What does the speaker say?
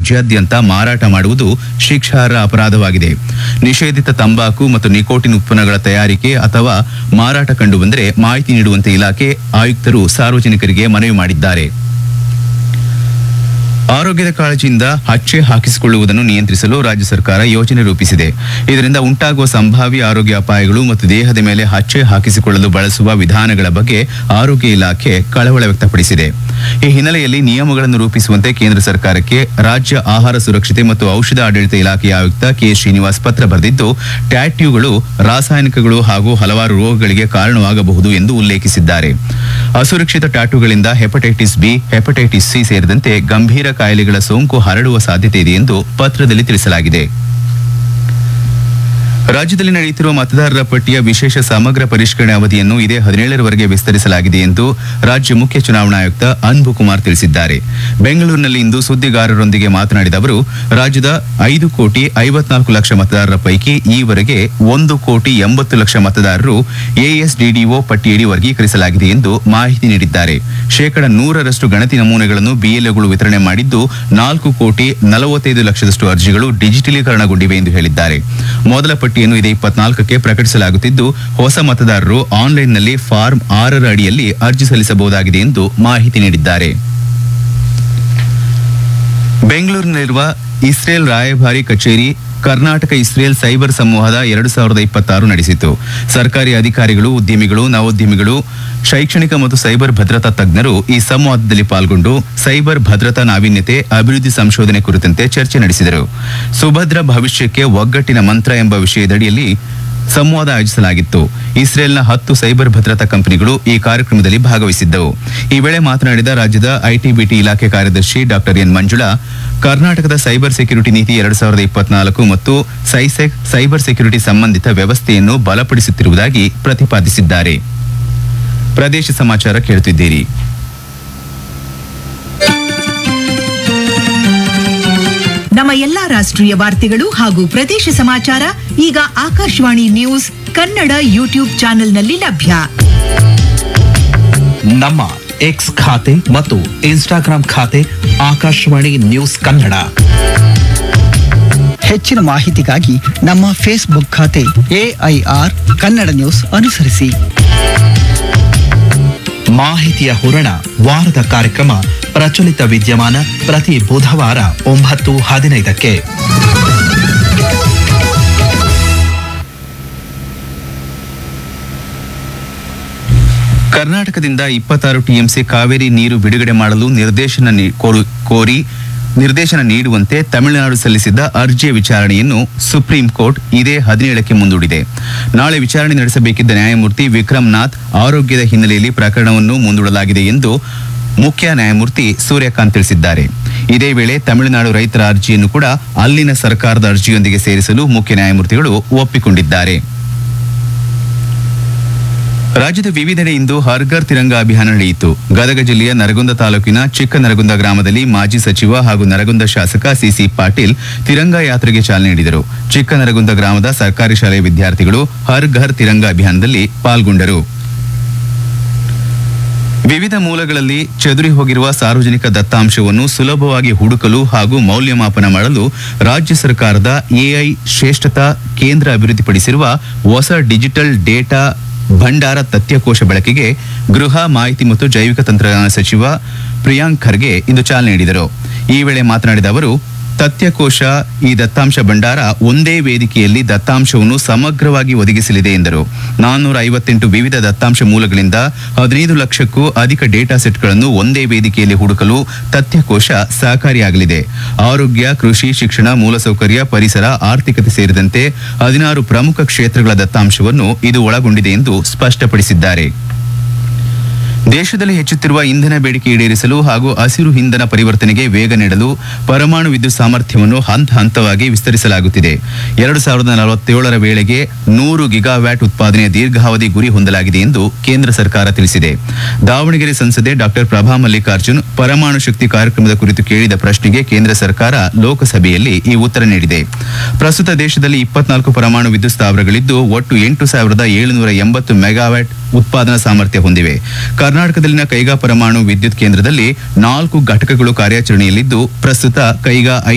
ರಾಜ್ಯಾದ್ಯಂತ ಮಾರಾಟ ಮಾಡುವುದು ಶಿಕ್ಷಾರ್ಹ ಅಪರಾಧವಾಗಿದೆ ನಿಷೇಧಿತ ತಂಬಾಕು ಮತ್ತು ನಿಕೋಟಿನ್ ಉತ್ಪನ್ನಗಳ ತಯಾರಿಕೆ ಅಥವಾ ಮಾರಾಟ ಕಂಡುಬಂದರೆ ಮಾಹಿತಿ ನೀಡುವಂತೆ ಇಲಾಖೆ ಆಯುಕ್ತರು ಸಾರ್ವಜನಿಕರಿಗೆ ಮನವಿ ಮಾಡಿದ್ದಾರೆ ಆರೋಗ್ಯದ ಕಾಳಜಿಯಿಂದ ಹಚ್ಚೆ ಹಾಕಿಸಿಕೊಳ್ಳುವುದನ್ನು ನಿಯಂತ್ರಿಸಲು ರಾಜ್ಯ ಸರ್ಕಾರ ಯೋಜನೆ ರೂಪಿಸಿದೆ ಇದರಿಂದ ಉಂಟಾಗುವ ಸಂಭಾವ್ಯ ಆರೋಗ್ಯ ಅಪಾಯಗಳು ಮತ್ತು ದೇಹದ ಮೇಲೆ ಹಚ್ಚೆ ಹಾಕಿಸಿಕೊಳ್ಳಲು ಬಳಸುವ ವಿಧಾನಗಳ ಬಗ್ಗೆ ಆರೋಗ್ಯ ಇಲಾಖೆ ಕಳವಳ ವ್ಯಕ್ತಪಡಿಸಿದೆ ಈ ಹಿನ್ನೆಲೆಯಲ್ಲಿ ನಿಯಮಗಳನ್ನು ರೂಪಿಸುವಂತೆ ಕೇಂದ್ರ ಸರ್ಕಾರಕ್ಕೆ ರಾಜ್ಯ ಆಹಾರ ಸುರಕ್ಷತೆ ಮತ್ತು ಔಷಧ ಆಡಳಿತ ಇಲಾಖೆಯ ಆಯುಕ್ತ ಕೆ ಶ್ರೀನಿವಾಸ್ ಪತ್ರ ಬರೆದಿದ್ದು ಟ್ಯಾಟ್ಯೂಗಳು ರಾಸಾಯನಿಕಗಳು ಹಾಗೂ ಹಲವಾರು ರೋಗಗಳಿಗೆ ಕಾರಣವಾಗಬಹುದು ಎಂದು ಉಲ್ಲೇಖಿಸಿದ್ದಾರೆ ಅಸುರಕ್ಷಿತ ಟ್ಯಾಟೂಗಳಿಂದ ಹೆಪಟೈಟಿಸ್ ಬಿ ಹೆಪಟೈಟಿಸ್ ಸಿ ಸೇರಿದಂತೆ ಗಂಭೀರ ಕಾಯಿಲೆಗಳ ಸೋಂಕು ಹರಡುವ ಸಾಧ್ಯತೆ ಇದೆ ಎಂದು ಪತ್ರದಲ್ಲಿ ತಿಳಿಸಲಾಗಿದೆ ರಾಜ್ಯದಲ್ಲಿ ನಡೆಯುತ್ತಿರುವ ಮತದಾರರ ಪಟ್ಟಿಯ ವಿಶೇಷ ಸಮಗ್ರ ಪರಿಷ್ಕರಣೆ ಅವಧಿಯನ್ನು ಇದೇ ಹದಿನೇಳರವರೆಗೆ ವಿಸ್ತರಿಸಲಾಗಿದೆ ಎಂದು ರಾಜ್ಯ ಮುಖ್ಯ ಚುನಾವಣಾ ಆಯುಕ್ತ ಅನ್ಬು ಕುಮಾರ್ ತಿಳಿಸಿದ್ದಾರೆ ಬೆಂಗಳೂರಿನಲ್ಲಿ ಇಂದು ಸುದ್ದಿಗಾರರೊಂದಿಗೆ ಮಾತನಾಡಿದ ಅವರು ರಾಜ್ಯದ ಐದು ಕೋಟಿ ಐವತ್ನಾಲ್ಕು ಲಕ್ಷ ಮತದಾರರ ಪೈಕಿ ಈವರೆಗೆ ಒಂದು ಕೋಟಿ ಎಂಬತ್ತು ಲಕ್ಷ ಮತದಾರರು ಎಎಸ್ಡಿಡಿಒ ಪಟ್ಟಿಯಡಿ ವರ್ಗೀಕರಿಸಲಾಗಿದೆ ಎಂದು ಮಾಹಿತಿ ನೀಡಿದ್ದಾರೆ ಶೇಕಡ ನೂರರಷ್ಟು ಗಣತಿ ನಮೂನೆಗಳನ್ನು ಬಿಎಲ್ಒಗಳು ವಿತರಣೆ ಮಾಡಿದ್ದು ನಾಲ್ಕು ಕೋಟಿ ನಲವತ್ತೈದು ಲಕ್ಷದಷ್ಟು ಅರ್ಜಿಗಳು ಡಿಜಿಟಲೀಕರಣಗೊಂಡಿವೆ ಎಂದು ಹೇಳಿದ್ದಾರೆ ಮೊದಲ ಪಟ್ಟಿಯನ್ನು ಇದೇ ಇಪ್ಪತ್ನಾಲ್ಕಕ್ಕೆ ಪ್ರಕಟಿಸಲಾಗುತ್ತಿದ್ದು ಹೊಸ ಮತದಾರರು ಆನ್ಲೈನ್ನಲ್ಲಿ ಫಾರ್ಮ್ ಆರರ ಅಡಿಯಲ್ಲಿ ಅರ್ಜಿ ಸಲ್ಲಿಸಬಹುದಾಗಿದೆ ಎಂದು ಮಾಹಿತಿ ನೀಡಿದ್ದಾರೆ ಬೆಂಗಳೂರಿನಲ್ಲಿರುವ ಇಸ್ರೇಲ್ ರಾಯಭಾರಿ ಕಚೇರಿ ಕರ್ನಾಟಕ ಇಸ್ರೇಲ್ ಸೈಬರ್ ಸಂವಾದ ಎರಡು ಸಾವಿರದ ಇಪ್ಪತ್ತಾರು ನಡೆಸಿತು ಸರ್ಕಾರಿ ಅಧಿಕಾರಿಗಳು ಉದ್ಯಮಿಗಳು ನವೋದ್ಯಮಿಗಳು ಶೈಕ್ಷಣಿಕ ಮತ್ತು ಸೈಬರ್ ಭದ್ರತಾ ತಜ್ಞರು ಈ ಸಂವಾದದಲ್ಲಿ ಪಾಲ್ಗೊಂಡು ಸೈಬರ್ ಭದ್ರತಾ ನಾವೀನ್ಯತೆ ಅಭಿವೃದ್ಧಿ ಸಂಶೋಧನೆ ಕುರಿತಂತೆ ಚರ್ಚೆ ನಡೆಸಿದರು ಸುಭದ್ರ ಭವಿಷ್ಯಕ್ಕೆ ಒಗ್ಗಟ್ಟಿನ ಮಂತ್ರ ಎಂಬ ವಿಷಯದಡಿಯಲ್ಲಿ ಸಂವಾದ ಆಯೋಜಿಸಲಾಗಿತ್ತು ಇಸ್ರೇಲ್ನ ಹತ್ತು ಸೈಬರ್ ಭದ್ರತಾ ಕಂಪನಿಗಳು ಈ ಕಾರ್ಯಕ್ರಮದಲ್ಲಿ ಭಾಗವಹಿಸಿದ್ದವು ಈ ವೇಳೆ ಮಾತನಾಡಿದ ರಾಜ್ಯದ ಐಟಿಬಿಟಿ ಇಲಾಖೆ ಕಾರ್ಯದರ್ಶಿ ಡಾಕ್ಟರ್ ಎನ್ ಮಂಜುಳಾ ಕರ್ನಾಟಕದ ಸೈಬರ್ ಸೆಕ್ಯುರಿಟಿ ನೀತಿ ಎರಡು ಸಾವಿರದ ಇಪ್ಪತ್ನಾಲ್ಕು ಮತ್ತು ಸೈಸೆಕ್ ಸೈಬರ್ ಸೆಕ್ಯುರಿಟಿ ಸಂಬಂಧಿತ ವ್ಯವಸ್ಥೆಯನ್ನು ಬಲಪಡಿಸುತ್ತಿರುವುದಾಗಿ ಪ್ರತಿಪಾದಿಸಿದ್ದಾರೆ ಪ್ರದೇಶ ಸಮಾಚಾರ ಕೇಳುತ್ತಿದ್ದೀರಿ ನಮ್ಮ ಎಲ್ಲಾ ರಾಷ್ಟ್ರೀಯ ವಾರ್ತೆಗಳು ಹಾಗೂ ಪ್ರದೇಶ ಸಮಾಚಾರ ಈಗ ಆಕಾಶವಾಣಿ ನ್ಯೂಸ್ ಕನ್ನಡ ಯೂಟ್ಯೂಬ್ ಚಾನೆಲ್ನಲ್ಲಿ ಲಭ್ಯ ನಮ್ಮ ಎಕ್ಸ್ ಖಾತೆ ಮತ್ತು ಇನ್ಸ್ಟಾಗ್ರಾಂ ಖಾತೆ ಆಕಾಶವಾಣಿ ನ್ಯೂಸ್ ಕನ್ನಡ ಹೆಚ್ಚಿನ ಮಾಹಿತಿಗಾಗಿ ನಮ್ಮ ಫೇಸ್ಬುಕ್ ಖಾತೆ ಎಐಆರ್ ಕನ್ನಡ ನ್ಯೂಸ್ ಅನುಸರಿಸಿ ಮಾಹಿತಿಯ ಹೂರಣ ವಾರದ ಕಾರ್ಯಕ್ರಮ ಪ್ರಚಲಿತ ವಿದ್ಯಮಾನ ಪ್ರತಿ ಬುಧವಾರ ಒಂಬತ್ತು ಹದಿನೈದಕ್ಕೆ ಕರ್ನಾಟಕದಿಂದ ಇಪ್ಪತ್ತಾರು ಟಿಎಂಸಿ ಕಾವೇರಿ ನೀರು ಬಿಡುಗಡೆ ಮಾಡಲು ನಿರ್ದೇಶನ ನೀ- ಕೋರು- ಕೋರಿ ನಿರ್ದೇಶನ ನೀಡುವಂತೆ ತಮಿಳುನಾಡು ಸಲ್ಲಿಸಿದ್ದ ಅರ್ಜಿಯ ವಿಚಾರಣೆಯನ್ನು ಸುಪ್ರೀಂ ಕೋರ್ಟ್ ಇದೇ ಹದಿನೇಳಕ್ಕೆ ಮುಂದೂಡಿದೆ ನಾಳೆ ವಿಚಾರಣೆ ನಡೆಸಬೇಕಿದ್ದ ನ್ಯಾಯಮೂರ್ತಿ ವಿಕ್ರಮ್ ನಾಥ್ ಆರೋಗ್ಯದ ಹಿನ್ನೆಲೆಯಲ್ಲಿ ಪ್ರಕರಣವನ್ನು ಮುಂದೂಡಲಾಗಿದೆ ಎಂದು ಮುಖ್ಯ ನ್ಯಾಯಮೂರ್ತಿ ಸೂರ್ಯಕಾಂತ್ ತಿಳಿಸಿದ್ದಾರೆ ಇದೇ ವೇಳೆ ತಮಿಳುನಾಡು ರೈತರ ಅರ್ಜಿಯನ್ನು ಕೂಡ ಅಲ್ಲಿನ ಸರ್ಕಾರದ ಅರ್ಜಿಯೊಂದಿಗೆ ಸೇರಿಸಲು ಮುಖ್ಯ ನ್ಯಾಯಮೂರ್ತಿಗಳು ಒಪ್ಪಿಕೊಂಡಿದ್ದಾರೆ ರಾಜ್ಯದ ವಿವಿಧೆಡೆ ಇಂದು ಹರ್ ಘರ್ ತಿರಂಗ ಅಭಿಯಾನ ನಡೆಯಿತು ಗದಗ ಜಿಲ್ಲೆಯ ನರಗುಂದ ತಾಲೂಕಿನ ಚಿಕ್ಕ ನರಗುಂದ ಗ್ರಾಮದಲ್ಲಿ ಮಾಜಿ ಸಚಿವ ಹಾಗೂ ನರಗುಂದ ಶಾಸಕ ಸಿಸಿ ಪಾಟೀಲ್ ತಿರಂಗ ಯಾತ್ರೆಗೆ ಚಾಲನೆ ನೀಡಿದರು ಚಿಕ್ಕ ನರಗುಂದ ಗ್ರಾಮದ ಸರ್ಕಾರಿ ಶಾಲೆಯ ವಿದ್ಯಾರ್ಥಿಗಳು ಹರ್ ಘರ್ ತಿರಂಗ ಅಭಿಯಾನದಲ್ಲಿ ಪಾಲ್ಗೊಂಡರು ವಿವಿಧ ಮೂಲಗಳಲ್ಲಿ ಚದುರಿ ಹೋಗಿರುವ ಸಾರ್ವಜನಿಕ ದತ್ತಾಂಶವನ್ನು ಸುಲಭವಾಗಿ ಹುಡುಕಲು ಹಾಗೂ ಮೌಲ್ಯಮಾಪನ ಮಾಡಲು ರಾಜ್ಯ ಸರ್ಕಾರದ ಎಐ ಶ್ರೇಷ್ಠತಾ ಕೇಂದ್ರ ಅಭಿವೃದ್ಧಿಪಡಿಸಿರುವ ಹೊಸ ಡಿಜಿಟಲ್ ಡೇಟಾ ಭಂಡಾರ ತಥ್ಯಕೋಶ ಬಳಕೆಗೆ ಗೃಹ ಮಾಹಿತಿ ಮತ್ತು ಜೈವಿಕ ತಂತ್ರಜ್ಞಾನ ಸಚಿವ ಪ್ರಿಯಾಂಕ್ ಖರ್ಗೆ ಇಂದು ಚಾಲನೆ ನೀಡಿದರು ಈ ವೇಳೆ ಮಾತನಾಡಿದ ಅವರು ತಥ್ಯಕೋಶ ಈ ದತ್ತಾಂಶ ಭಂಡಾರ ಒಂದೇ ವೇದಿಕೆಯಲ್ಲಿ ದತ್ತಾಂಶವನ್ನು ಸಮಗ್ರವಾಗಿ ಒದಗಿಸಲಿದೆ ಎಂದರು ನಾನ್ನೂರ ಐವತ್ತೆಂಟು ವಿವಿಧ ದತ್ತಾಂಶ ಮೂಲಗಳಿಂದ ಹದಿನೈದು ಲಕ್ಷಕ್ಕೂ ಅಧಿಕ ಡೇಟಾ ಸೆಟ್ಗಳನ್ನು ಒಂದೇ ವೇದಿಕೆಯಲ್ಲಿ ಹುಡುಕಲು ತಥ್ಯಕೋಶ ಸಹಕಾರಿಯಾಗಲಿದೆ ಆರೋಗ್ಯ ಕೃಷಿ ಶಿಕ್ಷಣ ಮೂಲಸೌಕರ್ಯ ಪರಿಸರ ಆರ್ಥಿಕತೆ ಸೇರಿದಂತೆ ಹದಿನಾರು ಪ್ರಮುಖ ಕ್ಷೇತ್ರಗಳ ದತ್ತಾಂಶವನ್ನು ಇದು ಒಳಗೊಂಡಿದೆ ಎಂದು ಸ್ಪಷ್ಟಪಡಿಸಿದ್ದಾರೆ ದೇಶದಲ್ಲಿ ಹೆಚ್ಚುತ್ತಿರುವ ಇಂಧನ ಬೇಡಿಕೆ ಈಡೇರಿಸಲು ಹಾಗೂ ಹಸಿರು ಇಂಧನ ಪರಿವರ್ತನೆಗೆ ವೇಗ ನೀಡಲು ಪರಮಾಣು ವಿದ್ಯುತ್ ಸಾಮರ್ಥ್ಯವನ್ನು ಹಂತ ಹಂತವಾಗಿ ವಿಸ್ತರಿಸಲಾಗುತ್ತಿದೆ ಎರಡು ಸಾವಿರದ ನಲವತ್ತೇಳರ ವೇಳೆಗೆ ನೂರು ಗಿಗಾವ್ಯಾಟ್ ಉತ್ಪಾದನೆಯ ದೀರ್ಘಾವಧಿ ಗುರಿ ಹೊಂದಲಾಗಿದೆ ಎಂದು ಕೇಂದ್ರ ಸರ್ಕಾರ ತಿಳಿಸಿದೆ ದಾವಣಗೆರೆ ಸಂಸದೆ ಡಾಕ್ಟರ್ ಪ್ರಭಾ ಮಲ್ಲಿಕಾರ್ಜುನ್ ಪರಮಾಣು ಶಕ್ತಿ ಕಾರ್ಯಕ್ರಮದ ಕುರಿತು ಕೇಳಿದ ಪ್ರಶ್ನೆಗೆ ಕೇಂದ್ರ ಸರ್ಕಾರ ಲೋಕಸಭೆಯಲ್ಲಿ ಈ ಉತ್ತರ ನೀಡಿದೆ ಪ್ರಸ್ತುತ ದೇಶದಲ್ಲಿ ಇಪ್ಪತ್ನಾಲ್ಕು ಪರಮಾಣು ವಿದ್ಯುತ್ ಸ್ಥಾವರಗಳಿದ್ದು ಒಟ್ಟು ಎಂಟು ಸಾವಿರದ ಏಳುನೂರ ಎಂಬತ್ತು ಮೆಗಾವ್ಯಾಟ್ ಉತ್ಪಾದನಾ ಸಾಮರ್ಥ್ಯ ಹೊಂದಿವೆ ಕರ್ನಾಟಕದಲ್ಲಿನ ಕೈಗಾ ಪರಮಾಣು ವಿದ್ಯುತ್ ಕೇಂದ್ರದಲ್ಲಿ ನಾಲ್ಕು ಘಟಕಗಳು ಕಾರ್ಯಾಚರಣೆಯಲ್ಲಿದ್ದು ಪ್ರಸ್ತುತ ಕೈಗಾ